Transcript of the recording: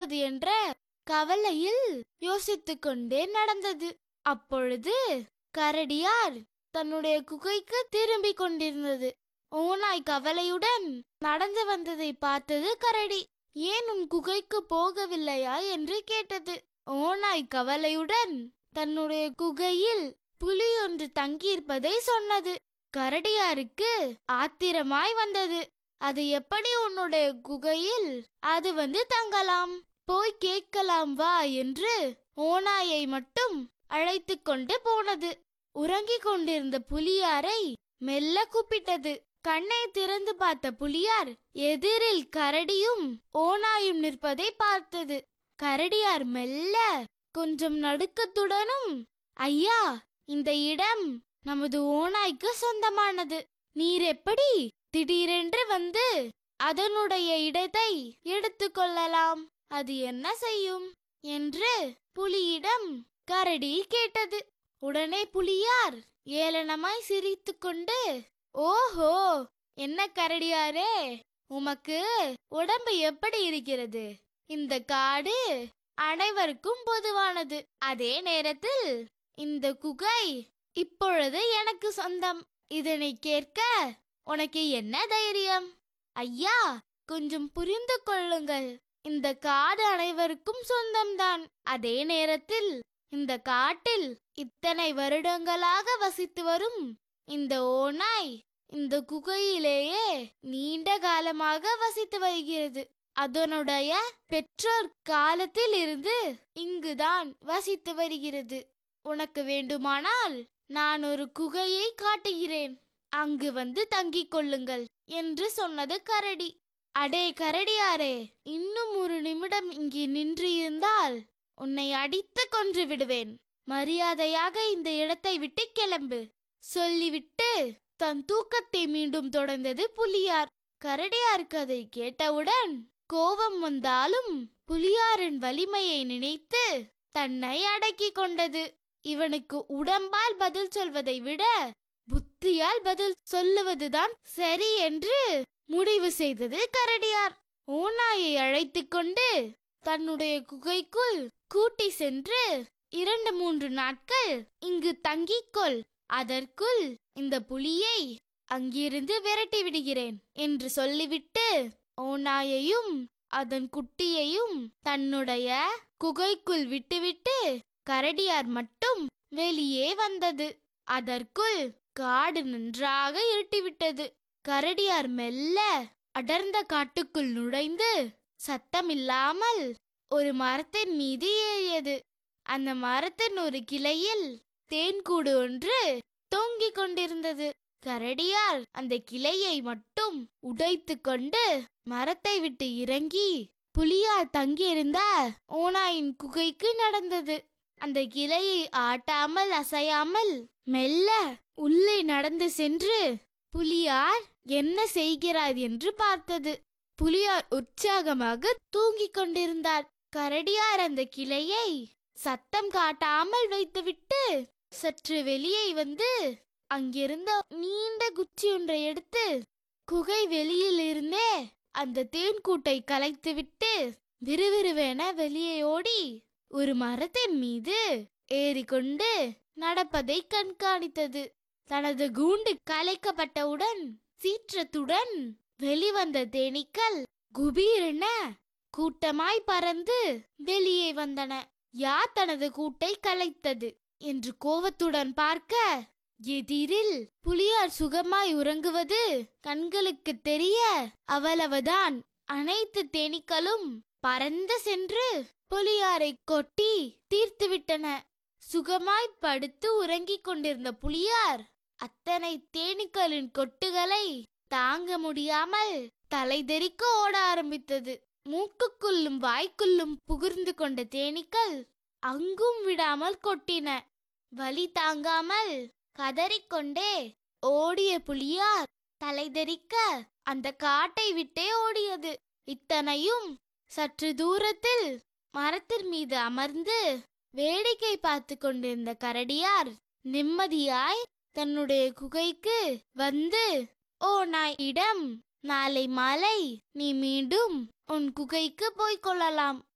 செய்வது என்ற கவலையில் யோசித்துக் கொண்டே நடந்தது அப்பொழுது கரடியார் தன்னுடைய குகைக்கு திரும்பிக் கொண்டிருந்தது ஓநாய் கவலையுடன் நடந்து வந்ததை பார்த்தது கரடி ஏன் உன் குகைக்கு போகவில்லையா என்று கேட்டது ஓநாய் கவலையுடன் தன்னுடைய குகையில் புலி ஒன்று தங்கியிருப்பதை சொன்னது கரடியாருக்கு ஆத்திரமாய் வந்தது அது எப்படி உன்னுடைய குகையில் அது வந்து தங்கலாம் போய் கேட்கலாம் வா என்று ஓநாயை மட்டும் அழைத்து கொண்டு போனது உறங்கிக் கொண்டிருந்த புலியாரை மெல்ல கூப்பிட்டது கண்ணை திறந்து பார்த்த புலியார் எதிரில் கரடியும் ஓநாயும் நிற்பதை பார்த்தது கரடியார் மெல்ல கொஞ்சம் நடுக்கத்துடனும் ஐயா இந்த இடம் நமது ஓநாய்க்கு சொந்தமானது நீர் எப்படி திடீரென்று வந்து அதனுடைய இடத்தை எடுத்துக்கொள்ளலாம் அது என்ன செய்யும் என்று புலியிடம் கரடி கேட்டது உடனே புலியார் ஏளனமாய் சிரித்துக்கொண்டு ஓஹோ என்ன கரடியாரே உமக்கு உடம்பு எப்படி இருக்கிறது இந்த காடு அனைவருக்கும் பொதுவானது அதே நேரத்தில் இந்த குகை இப்பொழுது எனக்கு சொந்தம் இதனை கேட்க உனக்கு என்ன தைரியம் ஐயா கொஞ்சம் புரிந்து கொள்ளுங்கள் இந்த காடு அனைவருக்கும் சொந்தம்தான் அதே நேரத்தில் இந்த காட்டில் இத்தனை வருடங்களாக வசித்து வரும் இந்த ஓநாய் இந்த குகையிலேயே நீண்ட காலமாக வசித்து வருகிறது அதனுடைய பெற்றோர் காலத்தில் இருந்து இங்குதான் வசித்து வருகிறது உனக்கு வேண்டுமானால் நான் ஒரு குகையை காட்டுகிறேன் அங்கு வந்து தங்கிக் கொள்ளுங்கள் என்று சொன்னது கரடி அடே கரடியாரே இன்னும் ஒரு நிமிடம் இங்கே நின்று இருந்தால் உன்னை அடித்து கொன்று விடுவேன் மரியாதையாக இந்த இடத்தை விட்டு கிளம்பு சொல்லிவிட்டு தன் தூக்கத்தை மீண்டும் தொடர்ந்தது புலியார் கரடியாருக்கு அதை கேட்டவுடன் கோபம் வந்தாலும் புலியாரின் வலிமையை நினைத்து தன்னை அடக்கிக் கொண்டது இவனுக்கு உடம்பால் பதில் சொல்வதை விட புத்தியால் பதில் சொல்லுவதுதான் சரி என்று முடிவு செய்தது கரடியார் ஓநாயை அழைத்துக் கொண்டு தன்னுடைய குகைக்குள் கூட்டி சென்று இரண்டு மூன்று நாட்கள் இங்கு தங்கிக்கொள் அதற்குள் இந்த புலியை அங்கிருந்து விரட்டி விடுகிறேன் என்று சொல்லிவிட்டு ஓநாயையும் அதன் குட்டியையும் தன்னுடைய குகைக்குள் விட்டுவிட்டு கரடியார் மட்டும் வெளியே வந்தது அதற்குள் காடு நன்றாக இருட்டிவிட்டது கரடியார் மெல்ல அடர்ந்த காட்டுக்குள் நுழைந்து சத்தமில்லாமல் ஒரு மரத்தின் மீது ஏறியது அந்த மரத்தின் ஒரு கிளையில் தேன்கூடு ஒன்று தொங்கிக் கொண்டிருந்தது கரடியார் அந்த கிளையை மட்டும் உடைத்து கொண்டு மரத்தை விட்டு இறங்கி புலியார் தங்கியிருந்த ஓனாயின் குகைக்கு நடந்தது அந்த கிளையை ஆட்டாமல் அசையாமல் மெல்ல உள்ளே நடந்து சென்று புலியார் என்ன செய்கிறார் என்று பார்த்தது புலியார் உற்சாகமாக தூங்கிக் கொண்டிருந்தார் கரடியார் அந்த கிளையை சத்தம் காட்டாமல் வைத்துவிட்டு சற்று வெளியே வந்து அங்கிருந்த நீண்ட குச்சி ஒன்றை எடுத்து குகை வெளியில் இருந்தே அந்த தேன்கூட்டை கலைத்துவிட்டு விறுவிறுவென வெளியே ஓடி ஒரு மரத்தின் மீது ஏறிக்கொண்டு நடப்பதை கண்காணித்தது தனது கூண்டு கலைக்கப்பட்டவுடன் சீற்றத்துடன் வெளிவந்த தேனீக்கள் குபீரென கூட்டமாய் பறந்து வெளியே வந்தன யார் தனது கூட்டை கலைத்தது என்று கோவத்துடன் பார்க்க எதிரில் புலியார் சுகமாய் உறங்குவது கண்களுக்கு தெரிய அவ்வளவுதான் அனைத்து தேனீக்களும் பறந்து சென்று புலியாரை கொட்டி தீர்த்துவிட்டன சுகமாய் படுத்து உறங்கிக் கொண்டிருந்த புலியார் அத்தனை தேனீக்களின் கொட்டுகளை தாங்க முடியாமல் தலைதெறிக்க ஓட ஆரம்பித்தது மூக்குக்குள்ளும் வாய்க்குள்ளும் புகுந்து கொண்ட தேனீக்கள் அங்கும் விடாமல் கொட்டின வலி தாங்காமல் கதறிக்கொண்டே ஓடிய புலியார் தலைதெறிக்க அந்த காட்டை விட்டே ஓடியது இத்தனையும் சற்று தூரத்தில் மரத்தின் மீது அமர்ந்து வேடிக்கை பார்த்து கொண்டிருந்த கரடியார் நிம்மதியாய் தன்னுடைய குகைக்கு வந்து ஓ நாயிடம் நாளை மாலை நீ மீண்டும் உன் குகைக்கு போய்க் கொள்ளலாம்